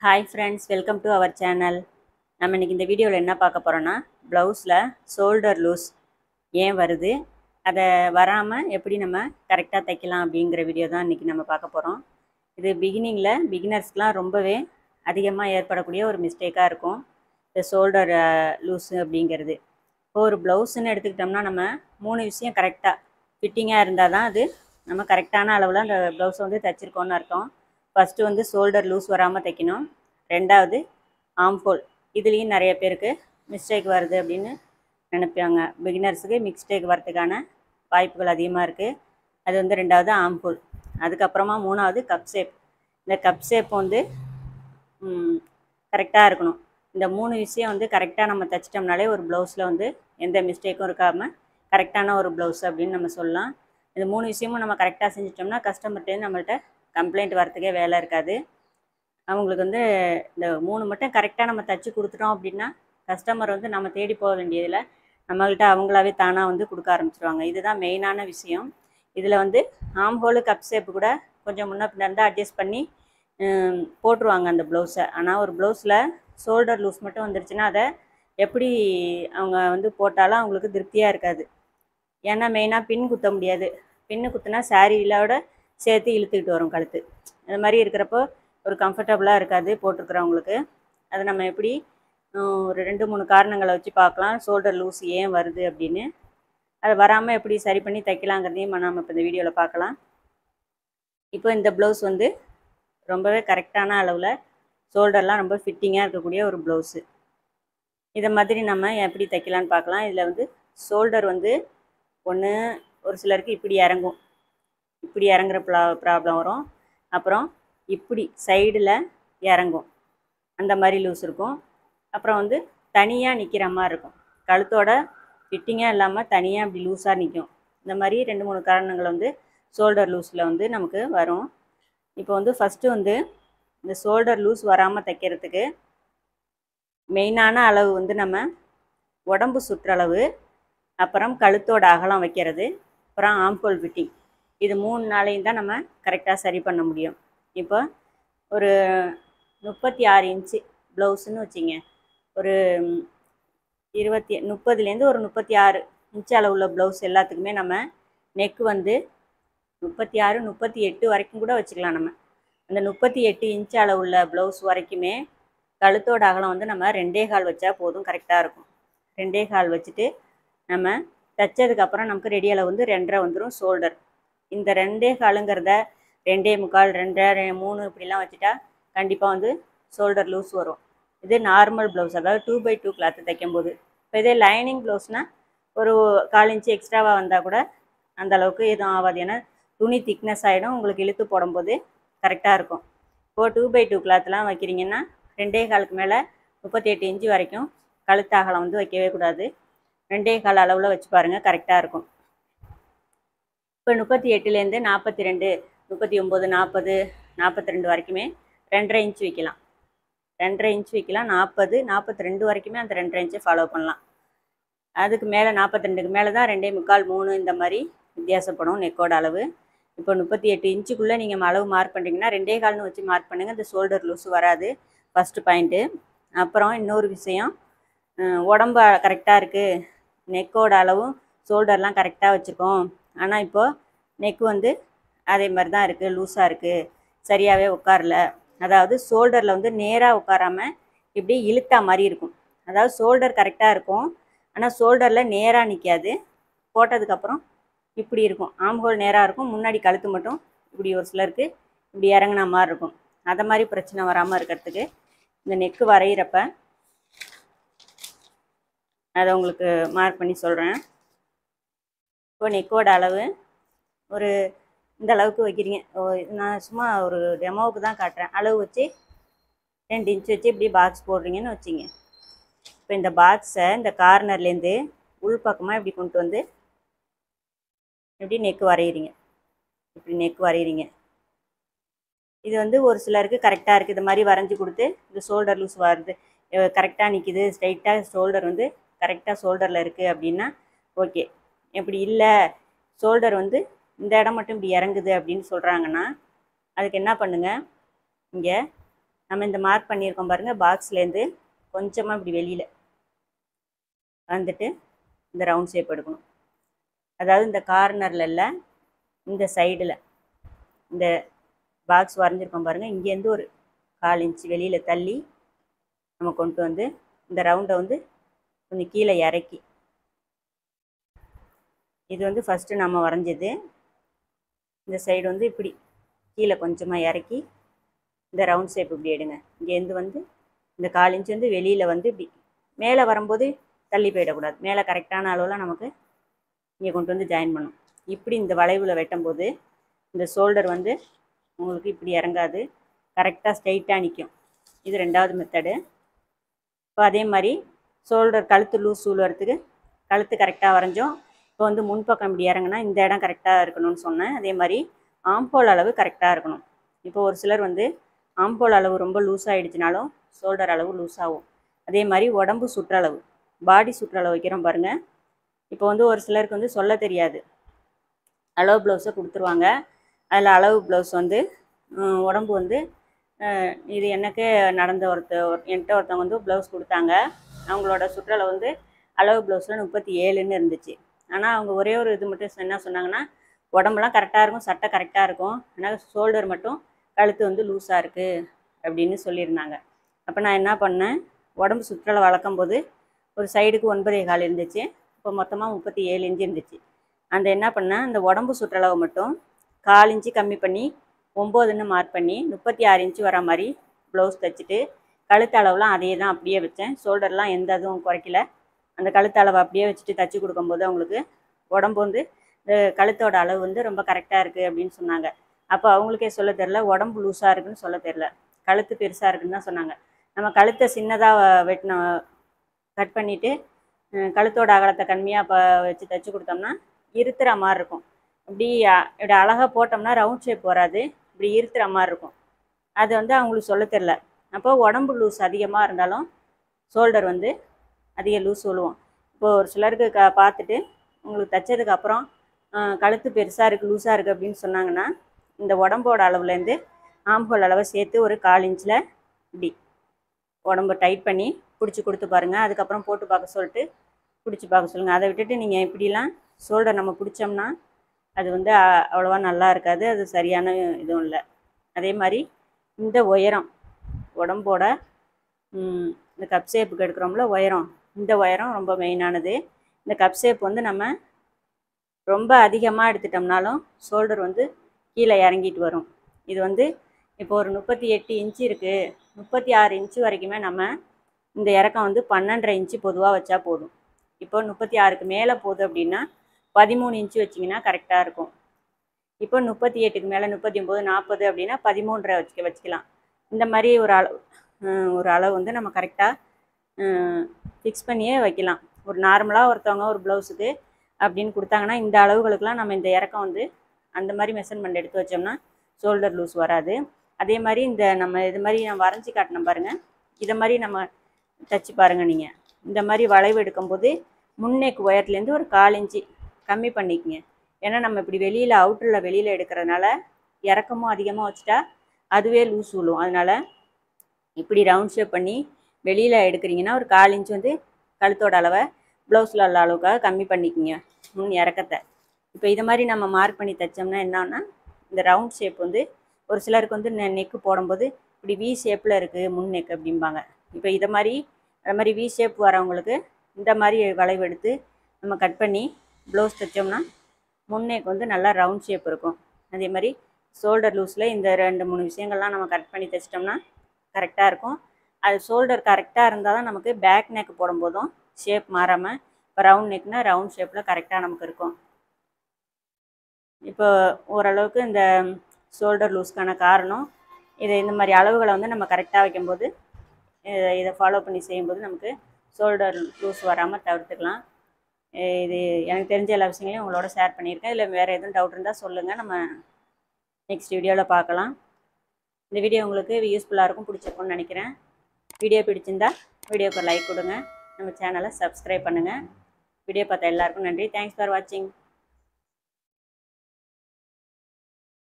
hi friends welcome to our channel நம்ம இன்னைக்கு இந்த வீடியோவில் என்ன பார்க்க போகிறோன்னா ப்ளவுஸில் ஷோல்டர் லூஸ் ஏன் வருது அதை வராமல் எப்படி நம்ம கரெக்டாக தைக்கலாம் அப்படிங்கிற வீடியோ தான் இன்றைக்கி நம்ம பார்க்க போகிறோம் இது பிகினிங்கில் பிகினர்ஸ்க்கெலாம் ரொம்பவே அதிகமாக ஏற்படக்கூடிய ஒரு மிஸ்டேக்காக இருக்கும் இந்த ஷோல்டர் லூஸு அப்படிங்கிறது இப்போ ஒரு ப்ளவுஸுன்னு எடுத்துக்கிட்டோம்னா நம்ம மூணு விஷயம் கரெக்டாக ஃபிட்டிங்காக இருந்தால் தான் அது நம்ம கரெக்டான அளவில் அந்த ப்ளவுஸை வந்து தைச்சிருக்கோன்னு அர்த்தம் ஃபஸ்ட்டு வந்து ஷோல்டர் லூஸ் வராமல் தைக்கணும் ரெண்டாவது ஆம்ஹோல் இதுலேயும் நிறைய பேருக்கு மிஸ்டேக் வருது அப்படின்னு நினைப்பாங்க பிகினர்ஸுக்கு மிஸ்டேக் வரதுக்கான வாய்ப்புகள் அதிகமாக இருக்குது அது வந்து ரெண்டாவது ஆம்ஹோல் அதுக்கப்புறமா மூணாவது கப் ஷேப் இந்த கப் ஷேப் வந்து கரெக்டாக இருக்கணும் இந்த மூணு விஷயம் வந்து கரெக்டாக நம்ம தைச்சிட்டோம்னாலே ஒரு ப்ளவுஸில் வந்து எந்த மிஸ்டேக்கும் இருக்காமல் கரெக்டான ஒரு ப்ளவுஸ் அப்படின்னு நம்ம சொல்லலாம் இந்த மூணு விஷயமும் நம்ம கரெக்டாக செஞ்சிட்டோம்னா கஸ்டமர்கிட்டேருந்து நம்மள்ட்ட கம்ப்ளைண்ட் வரத்துக்கே வேலை இருக்காது அவங்களுக்கு வந்து இந்த மூணு மட்டும் கரெக்டாக நம்ம தைச்சி கொடுத்துட்டோம் அப்படின்னா கஸ்டமர் வந்து நம்ம தேடி போக வேண்டியதில் நம்மள்கிட்ட அவங்களாவே தானாக வந்து கொடுக்க ஆரம்பிச்சிருவாங்க இதுதான் மெயினான விஷயம் இதில் வந்து ஆம்ஹோலு கப் ஷேப்பு கூட கொஞ்சம் முன்ன பின்ன இருந்தால் அட்ஜஸ்ட் பண்ணி ஹம், போட்டுருவாங்க அந்த ப்ளவுஸை ஆனால் ஒரு ப்ளவுஸில் ஷோல்டர் லூஸ் மட்டும் வந்துருச்சுன்னா அதை எப்படி அவங்க வந்து போட்டாலும் அவங்களுக்கு திருப்தியாக இருக்காது ஏன்னா மெயினாக பின் குத்த முடியாது பின்னு குத்துனா சாரீலோட சேர்த்து இழுத்துக்கிட்டு வரும் கழுத்து அது மாதிரி இருக்கிறப்போ ஒரு கம்ஃபர்டபுளாக இருக்காது போட்டிருக்கிறவங்களுக்கு அதை நம்ம எப்படி ஹம், ஒரு ரெண்டு மூணு காரணங்களை வச்சு பார்க்கலாம் ஷோல்டர் லூஸ் ஏன் வருது அப்படின்னு அது வராமல் எப்படி சரி பண்ணி தைக்கலாங்கிறதையும் நம்ம இப்போ இந்த வீடியோவில் பார்க்கலாம் இப்போ இந்த ப்ளவுஸ் வந்து ரொம்பவே கரெக்டான அளவில் ஷோல்டர்லாம் ரொம்ப ஃபிட்டிங்காக இருக்கக்கூடிய ஒரு ப்ளவுஸு இதை மாதிரி நம்ம எப்படி தைக்கலான்னு பார்க்கலாம் இதில் வந்து ஷோல்டர் வந்து ஒன்று ஒரு சிலருக்கு இப்படி இறங்கும் இப்படி இறங்குற ப்ளா ப்ராப்ளம் வரும் அப்புறம் இப்படி சைடில் இறங்கும் அந்த மாதிரி லூஸ் இருக்கும் அப்புறம் வந்து தனியாக நிற்கிற மாதிரி இருக்கும் கழுத்தோட ஃபிட்டிங்காக இல்லாமல் தனியாக இப்படி லூஸாக நிற்கும் இந்த மாதிரி ரெண்டு மூணு காரணங்கள் வந்து ஷோல்டர் லூஸில் வந்து நமக்கு வரும் இப்போ வந்து ஃபஸ்ட்டு வந்து இந்த ஷோல்டர் லூஸ் வராமல் தைக்கிறதுக்கு மெயினான அளவு வந்து நம்ம உடம்பு சுற்றளவு அப்புறம் கழுத்தோட அகலம் வைக்கிறது அப்புறம் ஆம்போல் ஃபிட்டிங் இது மூணு நாளையும் தான் நம்ம கரெக்டாக சரி பண்ண முடியும் இப்போ ஒரு முப்பத்தி ஆறு இன்ச்சு ப்ளவுஸுன்னு வச்சிங்க ஒரு ம், இருபத்தி முப்பதுலேருந்து ஒரு முப்பத்தி ஆறு இன்ச்சு அளவுள்ள ப்ளவுஸ் எல்லாத்துக்குமே நம்ம நெக் வந்து முப்பத்தி ஆறு முப்பத்தி எட்டு வரைக்கும் கூட வச்சுக்கலாம் நம்ம அந்த முப்பத்தி எட்டு இன்ச்சு அளவுள்ள ப்ளவுஸ் வரைக்குமே கழுத்தோட அகலம் வந்து நம்ம ரெண்டே கால் வச்சா போதும் கரெக்டாக இருக்கும் ரெண்டே கால் வச்சுட்டு நம்ம தைச்சதுக்கப்புறம் நமக்கு ரெடி அளவு வந்து ரெண்டரை வந்துடும் ஷோல்டர் இந்த ரெண்டே காலுங்கிறத ரெண்டே முக்கால் ரெண்டரை ரெ- மூணு இப்படிலாம் வச்சுட்டா கண்டிப்பாக வந்து ஷோல்டர் லூஸ் வரும் இது நார்மல் ப்ளவுஸ் அதாவது டூ பை டூ கிளாத்து தைக்கும்போது இப்போ இதே லைனிங் ப்ளவுஸ்னால் ஒரு கால் இன்ச்சு எக்ஸ்ட்ராவாக வந்தால் கூட அந்த அளவுக்கு எதுவும் ஆகாது ஏன்னா துணி திக்னஸ் ஆகிடும் உங்களுக்கு இழுத்து போடும்போது கரெக்டாக இருக்கும் இப்போது டூ பை டூ கிளாத்லாம் வைக்கிறீங்கன்னா ரெண்டே காலுக்கு மேலே முப்பத்தி எட்டு இன்ச்சு வரைக்கும் கழுத்து அகலம் வந்து வைக்கவே கூடாது ரெண்டே கால் அளவில் வச்சு பாருங்கள் கரெக்டாக இருக்கும் இப்போ முப்பத்தி எட்டுலேருந்து நாற்பத்தி ரெண்டு முப்பத்தி ஒம்பது நாற்பது நாற்பத்தி ரெண்டு வரைக்குமே ரெண்டரை இன்ச் வைக்கலாம் ரெண்டரை இன்ச் வைக்கலாம் நாற்பது நாற்பத்தி ரெண்டு வரைக்குமே அந்த ரெண்டரை இன்ச்சை ஃபாலோ பண்ணலாம் அதுக்கு மேலே நாற்பத்தி ரெண்டுக்கு மேலே தான் ரெண்டே முக்கால் மூணு இந்த மாதிரி வித்தியாசப்படும் நெக்கோட அளவு இப்போ முப்பத்தி எட்டு இன்ச்சுக்குள்ளே நீங்கள் அளவு மார்க் பண்ணுறீங்கன்னா ரெண்டே கால்னு வச்சு மார்க் பண்ணுங்கள் இந்த ஷோல்டர் லூஸ் வராது ஃபஸ்ட்டு பாயிண்ட்டு அப்புறம் இன்னொரு விஷயம் அஹ் உடம்பு கரெக்டாக இருக்குது நெக்கோட அளவும் ஷோல்டர்லாம் கரெக்டாக வச்சுருக்கோம் ஆனால் இப்போது நெக் வந்து அதே மாதிரி தான் இருக்குது லூஸாக இருக்குது சரியாகவே உட்காரல அதாவது ஷோல்டரில் வந்து நேராக உட்காராம இப்படி இழுத்தா மாதிரி இருக்கும் அதாவது ஷோல்டர் கரெக்டாக இருக்கும் ஆனால் ஷோல்டரில் நேராக நிற்காது போட்டதுக்கப்புறம் இப்படி இருக்கும் ஆம்ஹோல் நேராக இருக்கும் முன்னாடி கழுத்து மட்டும் இப்படி ஒரு சிலருக்கு இப்படி இறங்குன மாதிரி இருக்கும் அதை மாதிரி பிரச்சனை வராமல் இருக்கிறதுக்கு இந்த நெக்கு வரைகிறப்ப அதை உங்களுக்கு மார்க் பண்ணி சொல்கிறேன் இப்போ நெக்கோட அளவு ஒரு இந்த அளவுக்கு வைக்கிறீங்க ஓ, நான் சும்மா ஒரு டெமோவுக்கு தான் காட்டுறேன் அளவு வச்சு ரெண்டு இன்ச் வச்சு இப்படி பாக்ஸ் போடுறீங்கன்னு வச்சிங்க இப்போ இந்த பாக்ஸை இந்த கார்னர்லேருந்து உள் பக்கமாக இப்படி கொண்டு வந்து இப்படி நெக் வரைகிறீங்க இப்படி நெக் வரைகிறீங்க இது வந்து ஒரு சிலருக்கு கரெக்டாக இருக்குது இது மாதிரி வரைஞ்சி கொடுத்து இந்த ஷோல்டர் லூஸ் வருது கரெக்டாக நிற்கிது ஸ்ட்ரைட்டாக ஷோல்டர் வந்து கரெக்டாக ஷோல்டரில் இருக்குது அப்படின்னா ஓகே இப்படி இல்லை ஷோல்டர் வந்து இந்த இடம் மட்டும் இப்படி இறங்குது அப்படின்னு சொல்கிறாங்கன்னா அதுக்கு என்ன பண்ணுங்கள் இங்கே நம்ம இந்த மார்க் பண்ணியிருக்கோம் பாருங்கள் பாக்ஸ்லேருந்து கொஞ்சமாக இப்படி வெளியில் வந்துட்டு இந்த ரவுண்ட் ஷேப் எடுக்கணும் அதாவது இந்த கார்னரில் இல்லை இந்த சைடில் இந்த பாக்ஸ் வரைஞ்சிருக்கோம் பாருங்கள் இங்கேருந்து ஒரு கால் இன்ச்சு வெளியில் தள்ளி நம்ம கொண்டு வந்து இந்த ரவுண்டை வந்து கொஞ்சம் கீழே இறக்கி இது வந்து ஃபஸ்ட்டு நம்ம வரைஞ்சது இந்த சைடு வந்து இப்படி கீழே கொஞ்சமாக இறக்கி இந்த ரவுண்ட் ஷேப் இப்படி எடுங்க இங்கேருந்து வந்து இந்த கால் இன்ச் வந்து வெளியில் வந்து இப்படி மேலே வரும்போது தள்ளி போயிடக்கூடாது மேலே கரெக்டான அளவில் நமக்கு இங்கே கொண்டு வந்து ஜாயின் பண்ணும் இப்படி இந்த வளைவில் வெட்டும்போது இந்த ஷோல்டர் வந்து உங்களுக்கு இப்படி இறங்காது கரெக்டாக ஸ்ட்ரைட்டாக நிற்கும் இது ரெண்டாவது மெத்தடு இப்போ அதே மாதிரி ஷோல்டர் கழுத்து லூஸ் சூழுறதுக்கு கழுத்து கரெக்டாக வரைஞ்சோம் இப்போ வந்து முன்பக்கம் இப்படி இறங்குனா இந்த இடம் கரெக்டாக இருக்கணும்னு சொன்னேன் அதே மாதிரி ஆம்போல் அளவு கரெக்டாக இருக்கணும் இப்போ ஒரு சிலர் வந்து ஆம்போல் அளவு ரொம்ப லூஸ் ஆகிடுச்சினாலும் ஷோல்டர் அளவு லூஸ் ஆகும் அதே மாதிரி உடம்பு சுற்றளவு பாடி சுற்றளவு வைக்கிறோம் பாருங்கள் இப்போ வந்து ஒரு சிலருக்கு வந்து சொல்ல தெரியாது அளவு ப்ளவுஸை கொடுத்துருவாங்க அதில் அளவு ப்ளவுஸ் வந்து உம், உடம்பு வந்து அஹ், இது எனக்கு நடந்த ஒருத்த ஒரு- என்கிட்ட ஒருத்தவங்க வந்து ப்ளவுஸ் கொடுத்தாங்க அவங்களோட சுற்றளவு வந்து அளவு ப்ளவுஸில் முப்பத்தி ஏழுன்னு இருந்துச்சு ஆனால் அவங்க ஒரே ஒரு இது மட்டும் என்ன சொன்னாங்கன்னா உடம்புலாம் கரெக்டாக இருக்கும் சட்டை கரெக்டாக இருக்கும் ஆனால் ஷோல்டர் மட்டும் கழுத்து வந்து லூஸாக இருக்குது அப்படின்னு சொல்லியிருந்தாங்க அப்போ நான் என்ன பண்ணேன் உடம்பு சுற்றளவு வளர்க்கும் போது ஒரு சைடுக்கு ஒன்பதே கால் இருந்துச்சு இப்போ மொத்தமாக முப்பத்தி ஏழு இன்ச்சு இருந்துச்சு அந்த என்ன பண்ணேன் அந்த உடம்பு சுற்றளவு மட்டும் கால் இன்ச்சு கம்மி பண்ணி ஒம்போதுன்னு மார்க் பண்ணி முப்பத்தி ஆறு இன்ச்சு வர மாதிரி ப்ளவுஸ் தைச்சிட்டு கழுத்து அளவுலாம் அதே தான் அப்படியே வச்சேன் ஷோல்டர்லாம் எந்த இதுவும் குறைக்கல அந்த கழுத்து அளவை அப்படியே வச்சுட்டு தச்சு கொடுக்கும்போது அவங்களுக்கு உடம்பு வந்து இந்த கழுத்தோட அளவு வந்து ரொம்ப கரெக்டாக இருக்குது அப்படின்னு சொன்னாங்க அப்போ அவங்களுக்கே சொல்ல தெரில உடம்பு லூஸாக இருக்குன்னு சொல்ல தெரில கழுத்து பெருசாக இருக்குன்னு தான் சொன்னாங்க நம்ம கழுத்தை சின்னதாக வெட்டின கட் பண்ணிவிட்டு கழுத்தோட அகலத்தை கம்மியாக ப வச்சு தைச்சு கொடுத்தோம்னா இருத்துற மாதிரி இருக்கும் இப்படி அ- இப்படி அழகாக போட்டோம்னா ரவுண்ட் ஷேப் வராது இப்படி இருத்துற மாதிரி இருக்கும் அது வந்து அவங்களுக்கு சொல்ல தெரில அப்போ உடம்பு லூஸ் அதிகமாக இருந்தாலும் ஷோல்டர் வந்து அதிக லூஸ் சொல்லுவோம் இப்போ ஒரு சிலருக்கு க பார்த்துட்டு உங்களுக்கு தைச்சதுக்கு அப்புறம் அஹ், கழுத்து பெருசாக இருக்குது லூஸாக இருக்குது அப்படின்னு சொன்னாங்கன்னா இந்த உடம்போட அளவுலேருந்து ஆம்புகள் அளவை சேர்த்து ஒரு கால் இன்ச்சில் இப்படி உடம்ப டைட் பண்ணி பிடிச்சி கொடுத்து பாருங்கள் அதுக்கப்புறம் போட்டு பார்க்க சொல்லிட்டு பிடிச்சி பார்க்க சொல்லுங்கள் அதை விட்டுட்டு நீங்கள் இப்படிலாம் ஷோல்டர் நம்ம பிடிச்சோம்னா அது வந்து அ- அவ்வளோவா நல்லா இருக்காது அது சரியான இதுவும் இல்லை அதே மாதிரி இந்த உயரம் உடம்போட ம், இந்த கப் ஷேப்புக்கு எடுக்கிறோம்ல உயரம் இந்த உயரம் ரொம்ப மெயினானது இந்த கப் ஷேப் வந்து நம்ம ரொம்ப அதிகமாக எடுத்துட்டோம்னாலும் ஷோல்டர் வந்து கீழே இறங்கிட்டு வரும் இது வந்து இப்போ ஒரு முப்பத்தி எட்டு இன்ச்சு இருக்குது முப்பத்தி ஆறு இன்ச்சு வரைக்குமே நம்ம இந்த இறக்கம் வந்து பன்னெண்டரை இன்ச்சு பொதுவாக வச்சா போதும் இப்போ முப்பத்தி ஆறுக்கு மேலே போகுது அப்படின்னா பதிமூணு இன்ச்சு வச்சிங்கன்னா கரெக்டாக இருக்கும் இப்போ முப்பத்தி எட்டுக்கு மேலே முப்பத்தி ஒம்பது நாற்பது அப்படின்னா பதிமூன்றரை வச்சுக்க வச்சுக்கலாம் இந்த மாதிரி ஒரு அளவு ஹம், ஒரு அளவு வந்து நம்ம கரெக்டாக ஃபிக்ஸ் பண்ணியே வைக்கலாம் ஒரு நார்மலாக ஒருத்தவங்க ஒரு ப்ளவுஸுக்கு அப்படின்னு கொடுத்தாங்கன்னா இந்த அளவுகளுக்கெல்லாம் நம்ம இந்த இறக்கம் வந்து அந்த மாதிரி மெஷர்மெண்ட் எடுத்து வச்சோம்னா ஷோல்டர் லூஸ் வராது அதே மாதிரி இந்த நம்ம இது மாதிரி நான் வரைஞ்சி காட்டினேன் பாருங்கள் இதை மாதிரி நம்ம தச்சு பாருங்கள் நீங்கள் இந்த மாதிரி வளைவு எடுக்கும்போது முன்னேக்கு உயரத்துலேருந்து ஒரு கால் இன்ச்சு கம்மி பண்ணிக்கங்க ஏன்னா நம்ம இப்படி வெளியில் அவுட்டரில் வெளியில் எடுக்கிறதுனால இறக்கமும் அதிகமாக வச்சுட்டா அதுவே லூஸ் விழும் அதனால் இப்படி ரவுண்ட் ஷேப் பண்ணி வெளியில் எடுக்கிறீங்கன்னா ஒரு கால் இன்ச் வந்து கழுத்தோட அளவை ப்ளவுஸில் உள்ள அளவுக்காக கம்மி பண்ணிக்கோங்க முன் இறக்கத்தை இப்போ இது மாதிரி நம்ம மார்க் பண்ணி தைச்சோம்னா என்னன்னா இந்த ரவுண்ட் ஷேப் வந்து ஒரு சிலருக்கு வந்து நெக்கு போடும்போது இப்படி வி ஷேப்பில் இருக்குது முன் நெக் அப்படிம்பாங்க இப்போ இதை மாதிரி அது மாதிரி வி ஷேப் வரவங்களுக்கு இந்த மாதிரி வளைவு எடுத்து நம்ம கட் பண்ணி ப்ளவுஸ் தைச்சோம்னா முன் நெக் வந்து நல்லா ரவுண்ட் ஷேப் இருக்கும் அதே மாதிரி ஷோல்டர் லூஸில் இந்த ரெண்டு மூணு விஷயங்கள்லாம் நம்ம கட் பண்ணி தைச்சிட்டோம்னா கரெக்டாக இருக்கும் அது ஷோல்டர் கரெக்டாக இருந்தால் தான் நமக்கு பேக் நெக் போடும்போதும் ஷேப் மாறாமல் இப்போ ரவுண்ட் நெக்னா ரவுண்ட் ஷேப்பில் கரெக்டாக நமக்கு இருக்கும் இப்போ ஓரளவுக்கு இந்த ஷோல்டர் லூஸ்க்கான காரணம் இது இந்த மாதிரி அளவுகளை வந்து நம்ம கரெக்டாக வைக்கும்போது இதை- இதை ஃபாலோ பண்ணி செய்யும்போது நமக்கு ஷோல்டர் லூஸ் வராமல் தவிர்த்துக்கலாம் அஹ் இது எனக்கு தெரிஞ்ச எல்லா விஷயங்களையும் உங்களோட ஷேர் பண்ணியிருக்கேன் இல்லை வேறு எதுவும் டவுட் இருந்தால் சொல்லுங்கள் நம்ம நெக்ஸ்ட் வீடியோவில் பார்க்கலாம் இந்த வீடியோ உங்களுக்கு யூஸ்ஃபுல்லாக இருக்கும் பிடிச்சிருக்கும்னு நினைக்கிறேன் வீடியோ பிடிச்சிருந்தா வீடியோக்கு லைக் கொடுங்க நம்ம சேனலை சப்ஸ்கிரைப் பண்ணுங்கள் வீடியோ பார்த்த எல்லாருக்கும் நன்றி தேங்க்ஸ் ஃபார் வாட்சிங்